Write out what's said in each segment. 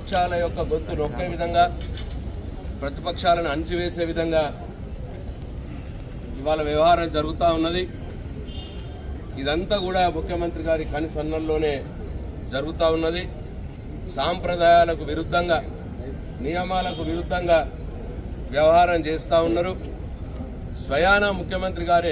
ప్రతిపక్షాల యొక్క గొంతు నొక్కే విధంగా ప్రతిపక్షాలను అణచివేసే విధంగా ఇవాళ వ్యవహారం జరుగుతూ ఉన్నది ఇదంతా కూడా ముఖ్యమంత్రి గారి కనిసన్నల్లోనే జరుగుతూ ఉన్నది సాంప్రదాయాలకు విరుద్ధంగా నియమాలకు విరుద్ధంగా వ్యవహారం చేస్తూ ఉన్నారు స్వయాన ముఖ్యమంత్రి గారే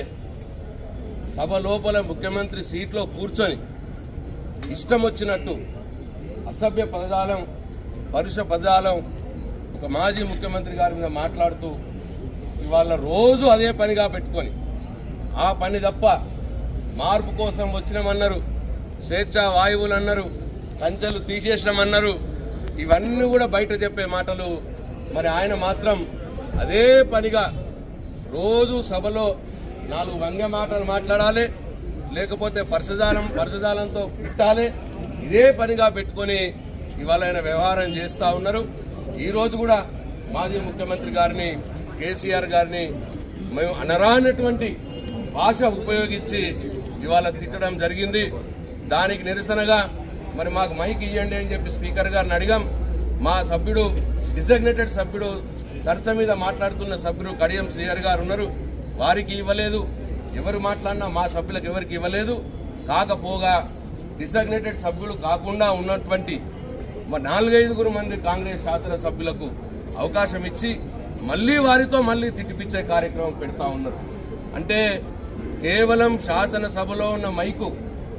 సభ లోపల ముఖ్యమంత్రి సీట్లో కూర్చొని ఇష్టం వచ్చినట్టు అసభ్య పదజాలం పరుష పదజాలం ఒక మాజీ ముఖ్యమంత్రి గారి మీద మాట్లాడుతూ ఇవాళ రోజు అదే పనిగా పెట్టుకొని ఆ పని తప్ప మార్పు కోసం వచ్చినామన్నారు స్వేచ్ఛా వాయువులు అన్నారు కంచెలు తీసేసినామన్నారు ఇవన్నీ కూడా బయట చెప్పే మాటలు మరి ఆయన మాత్రం అదే పనిగా రోజు సభలో నాలుగు వ్యంగ్య మాటలు మాట్లాడాలి లేకపోతే పరసజాలం పరసజాలంతో పుట్టాలి ఇదే పనిగా పెట్టుకొని ఇవాళ ఆయన వ్యవహారం చేస్తూ ఉన్నారు ఈ రోజు కూడా మాజీ ముఖ్యమంత్రి గారిని కేసీఆర్ గారిని మేము అనరానటువంటి భాష ఉపయోగించి ఇవాళ తిట్టడం జరిగింది దానికి నిరసనగా మరి మాకు మైక్ ఇవ్వండి అని చెప్పి స్పీకర్ గారిని అడిగాం మా సభ్యుడు డిజగ్నేటెడ్ సభ్యుడు చర్చ మీద మాట్లాడుతున్న సభ్యుడు కడియం శ్రీహరి గారు ఉన్నారు వారికి ఇవ్వలేదు ఎవరు మాట్లాడినా మా సభ్యులకు ఎవరికి ఇవ్వలేదు కాకపోగా డిజగ్నేటెడ్ సభ్యులు కాకుండా ఉన్నటువంటి మరి నాలుగైదుగురు మంది కాంగ్రెస్ శాసన సభ్యులకు అవకాశం ఇచ్చి మళ్ళీ వారితో మళ్ళీ తిట్టిపిచ్చే కార్యక్రమం పెడతా ఉన్నారు అంటే కేవలం శాసనసభలో ఉన్న మైకు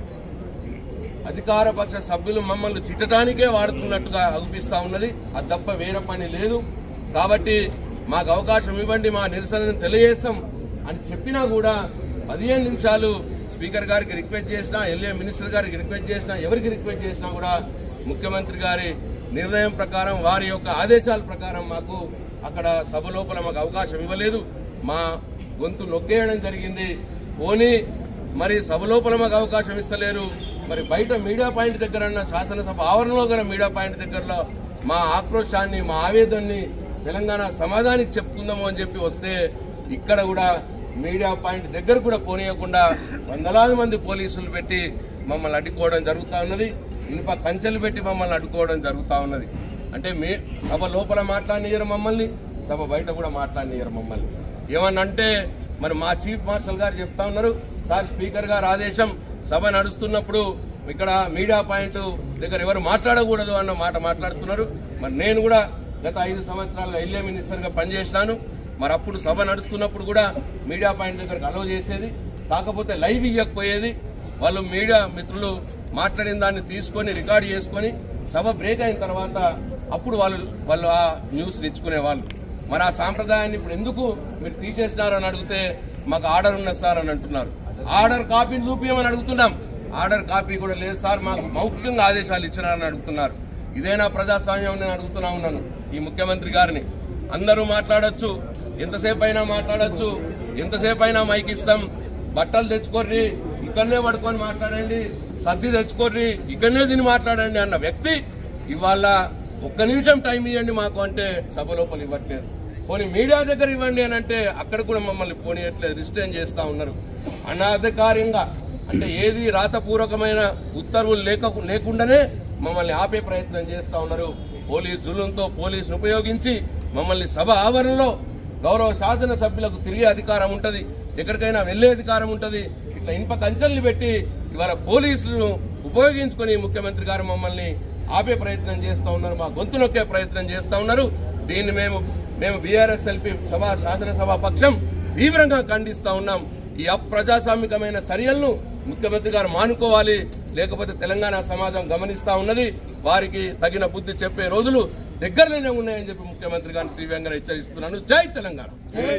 అధికార పక్ష సభ్యులు మమ్మల్ని తిట్టడానికే వాడుతున్నట్టుగా అగుపిస్తా ఉన్నది అది తప్ప వేరే పని లేదు కాబట్టి మాకు అవకాశం ఇవ్వండి మా నిరసనను తెలియజేస్తాం అని చెప్పినా కూడా పదిహేను నిమిషాలు స్పీకర్ గారికి రిక్వెస్ట్ చేసినా ఎల్ఏ మినిస్టర్ గారికి రిక్వెస్ట్ చేసినా ఎవరికి రిక్వెస్ట్ చేసినా కూడా ముఖ్యమంత్రి గారి నిర్ణయం ప్రకారం వారి యొక్క ఆదేశాల ప్రకారం మాకు అక్కడ సభ లోపల మాకు అవకాశం ఇవ్వలేదు మా గొంతు నొక్కేయడం జరిగింది పోనీ మరి సభ లోపల మాకు అవకాశం ఇస్తలేరు మరి బయట మీడియా పాయింట్ దగ్గర ఉన్న శాసనసభ ఆవరణలో గల మీడియా పాయింట్ దగ్గరలో మా ఆక్రోశాన్ని మా ఆవేదనని తెలంగాణ సమాజానికి చెప్పుకుందాము అని చెప్పి వస్తే ఇక్కడ కూడా మీడియా పాయింట్ దగ్గర కూడా పోనీయకుండా వందలాది మంది పోలీసులు పెట్టి మమ్మల్ని అడ్డుకోవడం జరుగుతూ ఉన్నది ఇనుప కంచెలు పెట్టి మమ్మల్ని అడ్డుకోవడం జరుగుతూ ఉన్నది అంటే మే సభ లోపల మాట్లాడినయ్యారు మమ్మల్ని సభ బయట కూడా మాట్లాడినయ్యారు మమ్మల్ని ఏమన్నా అంటే మరి మా చీఫ్ మార్షల్ గారు చెప్తా ఉన్నారు సార్ స్పీకర్ గారు ఆదేశం సభ నడుస్తున్నప్పుడు ఇక్కడ మీడియా పాయింట్ దగ్గర ఎవరు మాట్లాడకూడదు అన్న మాట మాట్లాడుతున్నారు మరి నేను కూడా గత ఐదు సంవత్సరాలుగా ఎల్ఏ మినిస్టర్గా పనిచేసినాను మరి అప్పుడు సభ నడుస్తున్నప్పుడు కూడా మీడియా పాయింట్ దగ్గరకు అలవ్ చేసేది కాకపోతే లైవ్ ఇవ్వకపోయేది వాళ్ళు మీడియా మిత్రులు మాట్లాడిన దాన్ని తీసుకొని రికార్డ్ చేసుకొని సభ బ్రేక్ అయిన తర్వాత అప్పుడు వాళ్ళు వాళ్ళు ఆ న్యూస్ ఇచ్చుకునే వాళ్ళు మరి ఆ సాంప్రదాయాన్ని ఇప్పుడు ఎందుకు మీరు తీసేసినారు అని అడిగితే మాకు ఆర్డర్ ఉన్నది సార్ అని అంటున్నారు ఆర్డర్ కాపీని చూపించమని అడుగుతున్నాం ఆర్డర్ కాపీ కూడా లేదు సార్ మాకు మౌఖికంగా ఆదేశాలు ఇచ్చినారని అడుగుతున్నారు ఇదేనా ప్రజాస్వామ్యం నేను అడుగుతున్నా ఉన్నాను ఈ ముఖ్యమంత్రి గారిని అందరూ మాట్లాడొచ్చు ఎంతసేపు అయినా మాట్లాడొచ్చు ఎంతసేపు అయినా మైక్ ఇస్తాం బట్టలు తెచ్చుకోర్రి ఇక్కడనే పడుకొని మాట్లాడండి సర్ది తెచ్చుకోర్రి ఇక్కడనే తిని మాట్లాడండి అన్న వ్యక్తి ఇవాళ ఒక్క నిమిషం టైం ఇవ్వండి మాకు అంటే సభ లోపల ఇవ్వట్లేదు పోనీ మీడియా దగ్గర ఇవ్వండి అని అంటే అక్కడ కూడా మమ్మల్ని పోనీయట్లేదు రిస్ట్రైన్ చేస్తా ఉన్నారు అనాధికారికంగా అంటే ఏది రాతపూర్వకమైన ఉత్తర్వులు లేక లేకుండానే మమ్మల్ని ఆపే ప్రయత్నం చేస్తా ఉన్నారు పోలీస్ జులుంతో పోలీసును ఉపయోగించి మమ్మల్ని సభ ఆవరణలో గౌరవ శాసన సభ్యులకు తిరిగే అధికారం ఉంటది ఎక్కడికైనా వెళ్లే అధికారం ఉంటది ఇట్లా ఇనుప కంచెల్ని పెట్టి ఇవాళ పోలీసులను ఉపయోగించుకొని ముఖ్యమంత్రి గారు మమ్మల్ని ఆపే ప్రయత్నం చేస్తా ఉన్నారు మా గొంతు నొక్కే ప్రయత్నం చేస్తా ఉన్నారు దీన్ని మేము మేము బీఆర్ఎస్ ఎల్పీ సభ శాసనసభ పక్షం తీవ్రంగా ఖండిస్తా ఉన్నాం ఈ అప్రజాస్వామికమైన చర్యలను ముఖ్యమంత్రి గారు మానుకోవాలి లేకపోతే తెలంగాణ సమాజం గమనిస్తా ఉన్నది వారికి తగిన బుద్ధి చెప్పే రోజులు దగ్గరలోనే ఉన్నాయని చెప్పి ముఖ్యమంత్రి గారిని తీవ్రంగా హెచ్చరిస్తున్నాను జై తెలంగాణ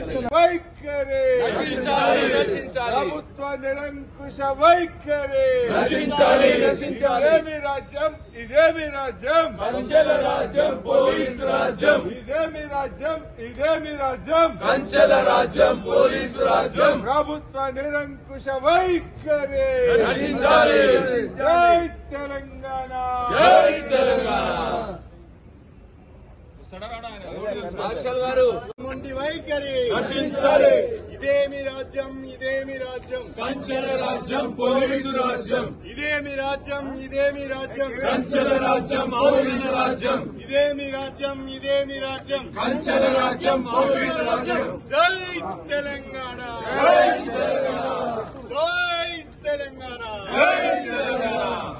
వైఖరి నశించాలి, నశించాలి. ప్రభుత్వ నిరంకుశ వైఖరి నశించాలి, నశించాలి. ఇదేమి రాజ్యం ఇదేమి రాజ్యం కంచెల రాజ్యం పోలీసు రాజ్యం ఇదేమి రాజ్యం ఇదేమి రాజ్యం కంచెల రాజ్యం పోలీసు రాజ్యం ప్రభుత్వ నిరంకుశ వైఖరి నశించాలి. జై తెలంగాణ జై తెలంగాణ మార్షల్ గారు మొండి వైఖరి నశించాలి ఇదేమి రాజ్యం ఇదేమి రాజ్యం కంచెల రాజ్యం పోలీసు రాజ్యం ఇదేమి రాజ్యం ఇదేమి రాజ్యం కంచెల రాజ్యం పోలీసు రాజ్యం ఇదేమి రాజ్యం ఇదేమి రాజ్యం కంచెల రాజ్యం పోలీసు రాజ్యం జై తెలంగాణ జై తెలంగాణ జై తెలంగాణ